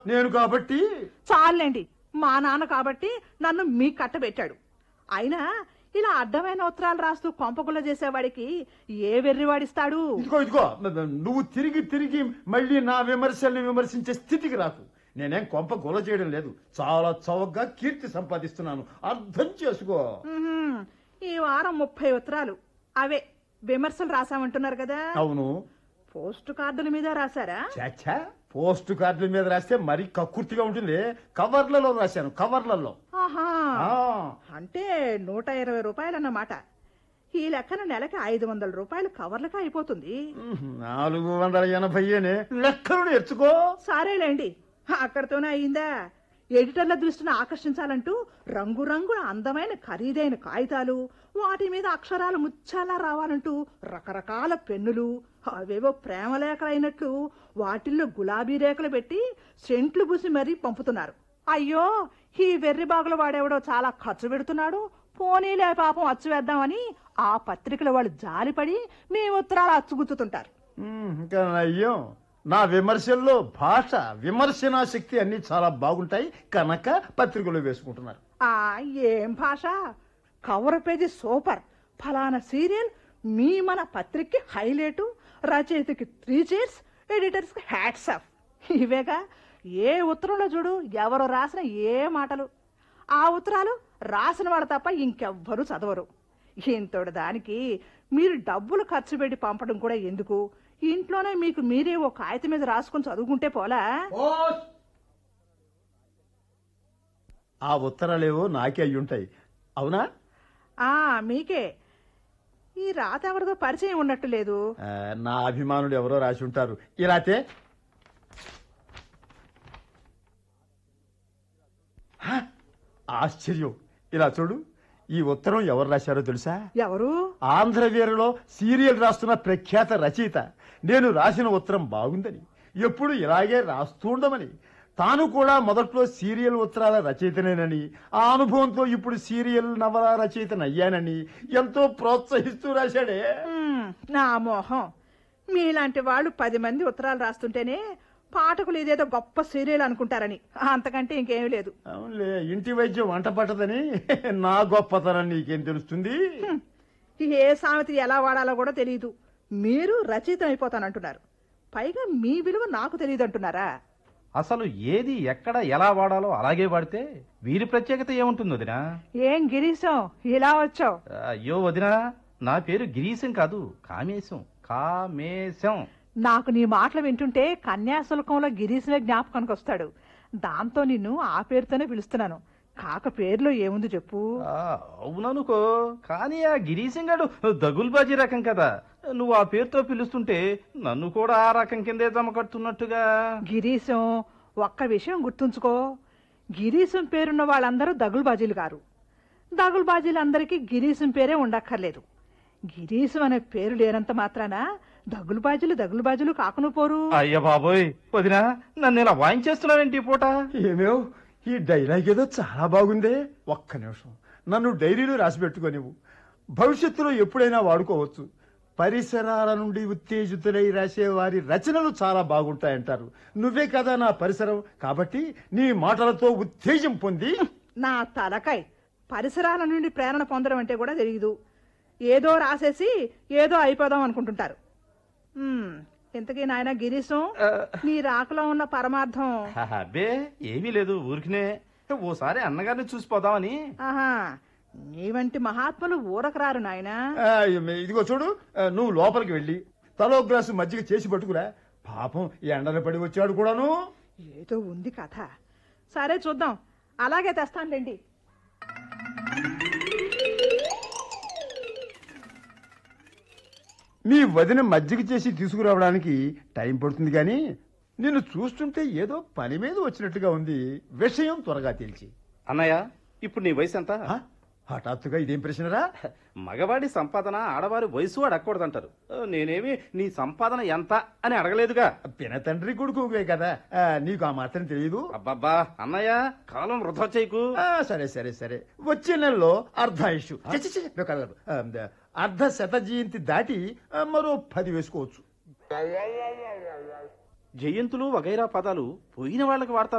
నేను కాబట్టి చాలండి మా నాన్న కాబట్టి నన్ను మీ కట్టబెట్టాడు అయినా ఇలా అడ్డమైన ఉత్తరాలు రాస్తూ కొంపగుల్ల చేసేవాడికి ఏ వెర్రివాడిస్తాడు ఇదిగో ఇదిగో నువ్వు తిరిగి తిరిగి మళ్ళీ నా విమర్శల్ని విమర్శించే స్థితికి రాకు నేనేం కొంప గొల చేయడం లేదు చాలా చౌకగా కీర్తి సంపాదిస్తున్నాను అర్థం చేసుకో ఉహుం, ఈ వారం ముప్పై ఉత్తరాలు అవే విమర్శలు రాసామంటున్నారు కదా అవును పోస్టు కార్డుల మీద రాశారా చాచా పోస్ట్ కార్డుల మీద రాస్తే మరీ కక్కుర్తిగా ఉంటుంది కవర్లలో రాశాను కవర్లలో ఆహా ఆ, అంటే నూట ఇరవై రూపాయలన్నమాట ఈ లెక్కన నెలకి ఐదు వందల రూపాయలు కవర్లకి అయిపోతుంది నాలుగు వందల ఎనభైనే లెక్కలు నేర్చుకో సరేలేండి అక్కడితోనే అయిందా ఎడిటర్ల దృష్టిని ఆకర్షించాలంటూ రంగురంగుల అందమైన ఖరీదైన కాగితాలు వాటి మీద అక్షరాలు ముచ్చాలా రావాలంటూ రకరకాల పెన్నులు అవేవో ప్రేమ లేఖలైనట్లు వాటిల్లో గులాబీ రేఖలు పెట్టి సెంట్లు పూసి మరీ పంపుతున్నారు అయ్యో ఈ వెర్రి బాగుల వాడెవడో చాలా ఖర్చు పెడుతున్నాడు పోనీలే పాపం అచ్చు వేద్దామని ఆ పత్రికల వాళ్ళు జాలిపడి మీ ఉత్తరాలు అచ్చుగుచ్చుతుంటారు ఉమ్, ఇంకా అయ్యో నా విమర్శల్లో భాష విమర్శనా శక్తి అన్ని చాలా బాగుంటాయి కనుక పత్రికలో వేసుకుంటున్నారు ఆ ఏం భాష కవర్ పేజీ సూపర్ ఫలానా సీరియల్ మీ మన పత్రికకి హైలైట్ రచయితకి త్రీ చైర్స్ ఎడిటర్స్ కి హ్యాట్స్ ఆఫ్ ఇవేగా ఏ ఉత్తరంలో చూడు ఎవరు రాసిన ఏ మాటలు ఆ ఉత్తరాలు రాసిన వాడు తప్ప ఇంకెవ్వరూ చదవరు ఇంతటి దానికి మీరు డబ్బులు ఖర్చు పెట్టి పంపడం కూడా ఎందుకు ఇంట్లోనే మీకు మీరే ఓ కాగితం మీద రాసుకొని చదువుకుంటే పోలా ఆ ఉత్తరాలేవో నాకే అయ్యుంటాయి అవునా ఆ మీకే ఈ రాత ఎవరిదో పరిచయం ఉన్నట్టు లేదు ఆ, నా అభిమానులు ఎవరో రాసి ఉంటారు ఇలాతే హ, ఆశ్చర్యం ఇలా చూడు ఈ ఉత్తరం ఎవరు రాశారో తెలుసా ఎవరు ఆంధ్రవీరలో సీరియల్ రాస్తున్న ప్రఖ్యాత రచయిత నేను రాసిన ఉత్తరం బాగుందని ఎప్పుడు ఇలాగే రాస్తుండమని తాను కూడా మొదట్లో సీరియల్ ఉత్తరాల రచయితనేనని ఆ అనుభవంతో ఇప్పుడు సీరియల్ నవల రచయితనయ్యానని ఎంతో ప్రోత్సహిస్తూ రాశాడే మ్మ్, నా మోహం మీలాంటి వాళ్ళు పది మంది ఉత్తరాలు రాస్తుంటేనే పాఠకులు ఇదేదో గొప్ప సీరియల్ అనుకుంటారని అంతకంటే ఇంకేమీ లేదు అవునులే ఇంటి వైద్యం వంట పట్టదని నా గొప్పతనం నీకేం తెలుస్తుంది హ్మ్, ఏ సామెత ఎలా వాడాలో కూడా తెలియదు మీరు రచయితం అయిపోతానంటున్నారు పైగా మీ విలువ నాకు తెలియదు అంటున్నారా అసలు ఏది ఎక్కడ ఎలా వాడాలో అలాగే వాడితే వీరి ప్రత్యేకత ఏముంటుంది వదినా ఏం గిరీశం ఇలా వచ్చావు అయ్యో వదినా నా పేరు గిరీశం కాదు కామేశం కామేశం నాకు నీ మాటలు వింటుంటే కన్యాశుల్కంలో గిరీశమే జ్ఞాపకానికి వస్తాడు దాంతో నిన్ను ఆ పేరుతోనే పిలుస్తున్నాను కాక పేరులో ఏముంది చెప్పు ఆ, అవుననుకో కానీ ఆ గిరీశం గాడు దగుల్బాజీ రకం కదా నువ్వు ఆ పేరుతో పిలుస్తుంటే నన్ను కూడా ఆ రకం కిందే జమ కడుతున్నట్టుగా గిరీశం ఒక్క విషయం గుర్తుంచుకో గిరీశం పేరున్న వాళ్ళందరూ దగులుబాజీలు గారు దగులుబాజీలందరికీ గిరీశం పేరే ఉండక్కర్లేదు గిరీశం అనే పేరు లేనంత మాత్రాన దగులుబాజీలు దగులుబాజీలు కాకును పోరు అయ్య బాబోయ్ వదినా నన్ను ఇలా వాయించేస్తున్నావేంటి ఈ పూట ఏమేవ్ ఈ డైలాగ్ ఏదో చాలా బాగుందే ఒక్క నిమిషం నన్ను డైరీలో రాసి పెట్టుకోనివ్వు భవిష్యత్తులో ఎప్పుడైనా వాడుకోవచ్చు పరిసరాల నుండి ఉత్తేజితులై రాసే వారి రచనలు చాలా బాగుంటాయంటారు నువ్వే కదా నా పరిసరం కాబట్టి నీ మాటలతో ఉత్తేజం పొంది నా తలకాయ్ పరిసరాల నుండి ప్రేరణ పొందడం అంటే కూడా తెలియదు ఏదో రాసేసి ఏదో అయిపోదాం అనుకుంటుంటారు ఉమ్, ఇంతకీ నాయన గిరీశం నీ రాకలో ఉన్న పరమార్థం అబ్బే ఏమీ లేదు ఊరికినే ఓసారి అన్నగారిని చూసిపోదామని ఆహా నీ వంటి మహాత్ములు ఊరకు రారు నాయనా ఆ, ఇదిగో చూడు ఆ, నువ్వు లోపలికి వెళ్ళి తలో గ్లాసు మజ్జిగ చేసి పట్టుకురా పాపం ఎండలు పడి వచ్చాడు కూడాను ఏదో ఉంది కథ సరే చూద్దాం అలాగే తెస్తానులేండి మీ వదిన మజ్జిగ చేసి తీసుకురావడానికి టైం పడుతుంది కానీ నిన్ను చూస్తుంటే ఏదో పని మీద వచ్చినట్టుగా ఉంది విషయం త్వరగా తెలిసి అన్నయ్య ఇప్పుడు నీ వయసు ఎంత ఆ? హఠాత్తుగా ఇదేం ప్రశ్నరా మగవాడి సంపాదన ఆడవారి వయసు అడగకూడదంటారు నేనేమి నీ సంపాదన ఎంత అని అడగలేదుగా పిన తండ్రి కొడుకువే కదా ఆ, నీకు ఆ మాత్రం తెలియదు అబ్బబ్బా అన్నయ్య కాలం వృధా చేయకు ఆ, సరే సరే సరే వచ్చే నెలలో అర్ధాయుషు ఛ, ఛ, ఛ, నువ్వు కలగదు. ఆ, అర్ధ శత జయంతి దాటి ఆ, మరో పది వేసుకోవచ్చు జయంతులు వగైరా పదాలు పోయిన వాళ్ళకి వాడతారు